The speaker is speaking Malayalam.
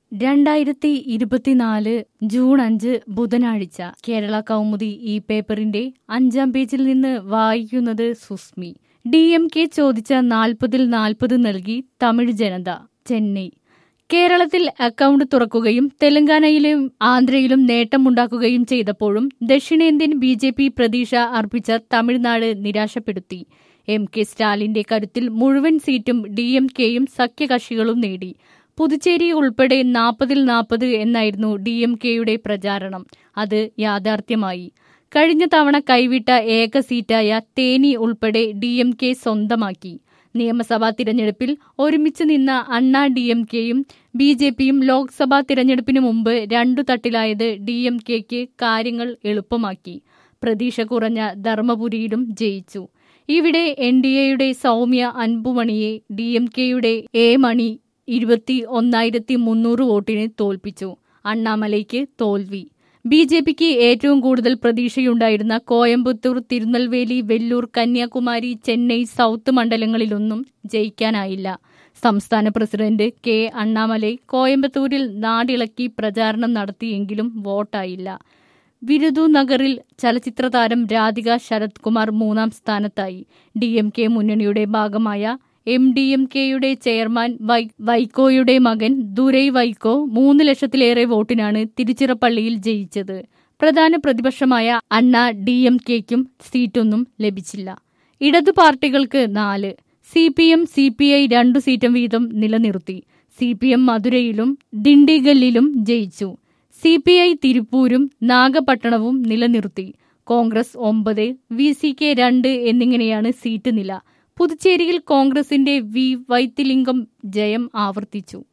രണ്ടായിരത്തി ഇരുപത്തിനാല് ജൂൺ അഞ്ച് ബുധനാഴ്ച കേരള കൗമുദി ഈ പേപ്പറിന്റെ അഞ്ചാം പേജിൽ നിന്ന് വായിക്കുന്നത് സുസ്മി ഡി എം കെ ചോദിച്ച നാൽപ്പതിൽ നാൽപ്പത് നൽകി തമിഴ് ജനത ചെന്നൈ കേരളത്തിൽ അക്കൗണ്ട് തുറക്കുകയും തെലങ്കാനയിലും ആന്ധ്രയിലും നേട്ടമുണ്ടാക്കുകയും ചെയ്തപ്പോഴും ദക്ഷിണേന്ത്യൻ ബി ജെ പി പ്രതീക്ഷ അർപ്പിച്ച തമിഴ്നാട് നിരാശപ്പെടുത്തി എം കെ സ്റ്റാലിന്റെ കരുത്തിൽ മുഴുവൻ സീറ്റും ഡി എം കെയും സഖ്യകക്ഷികളും നേടി പുതുച്ചേരി ഉൾപ്പെടെ നാൽപ്പതിൽ നാൽപ്പത് എന്നായിരുന്നു ഡി എം കെയുടെ പ്രചാരണം അത് യാഥാർത്ഥ്യമായി കഴിഞ്ഞ തവണ കൈവിട്ട ഏക സീറ്റായ തേനി ഉൾപ്പെടെ ഡി എം കെ സ്വന്തമാക്കി നിയമസഭാ തിരഞ്ഞെടുപ്പിൽ ഒരുമിച്ച് നിന്ന അണ്ണാ ഡി എം കെയും ബി ജെ പിയും ലോക്സഭാ തിരഞ്ഞെടുപ്പിന് മുമ്പ് രണ്ടു തട്ടിലായത് ഡി എം കെക്ക് കാര്യങ്ങൾ എളുപ്പമാക്കി പ്രതീക്ഷ കുറഞ്ഞ ധർമ്മപുരിയിലും ജയിച്ചു ഇവിടെ എൻ ഡി എയുടെ സൗമ്യ അൻപുമണിയെ ഡി എം കെയുടെ എ മണി ഇരുപത്തി ഒന്നായിരത്തി മുന്നൂറ് വോട്ടിന് തോൽപ്പിച്ചു അണ്ണാമലയ്ക്ക് തോൽവി ബി ജെ പിക്ക് ഏറ്റവും കൂടുതൽ പ്രതീക്ഷയുണ്ടായിരുന്ന കോയമ്പത്തൂർ തിരുനെൽവേലി വെല്ലൂർ കന്യാകുമാരി ചെന്നൈ സൗത്ത് മണ്ഡലങ്ങളിലൊന്നും ജയിക്കാനായില്ല സംസ്ഥാന പ്രസിഡന്റ് കെ അണ്ണാമലൈ കോയമ്പത്തൂരിൽ നാടിളക്കി പ്രചാരണം നടത്തിയെങ്കിലും വോട്ടായില്ല വിരുദു നഗറിൽ ചലച്ചിത്ര താരം രാധിക ശരത് കുമാർ മൂന്നാം സ്ഥാനത്തായി ഡി എം കെ മുന്നണിയുടെ ഭാഗമായ എം ഡി എം കെയുടെ ചെയർമാൻ വൈ വൈക്കോയുടെ മകൻ ദുരൈ വൈക്കോ മൂന്ന് ലക്ഷത്തിലേറെ വോട്ടിനാണ് തിരുച്ചിറപ്പള്ളിയിൽ ജയിച്ചത് പ്രധാന പ്രതിപക്ഷമായ അണ്ണ ഡി എം കെക്കും സീറ്റൊന്നും ലഭിച്ചില്ല ഇടതു പാർട്ടികൾക്ക് നാല് C P M C P I രണ്ടു സീറ്റും വീതം നിലനിർത്തി സി പി എം മധുരയിലും ദിണ്ടിഗല്ലിലും ജയിച്ചു സി പി ഐ തിരുപ്പൂരും നാഗപട്ടണവും നിലനിർത്തി കോൺഗ്രസ് ഒമ്പത് വി സി കെ രണ്ട് എന്നിങ്ങനെയാണ് സീറ്റ് നില പുതുച്ചേരിയിൽ കോൺഗ്രസിന്റെ വി വൈത്തിലിംഗം ജയം ആവർത്തിച്ചു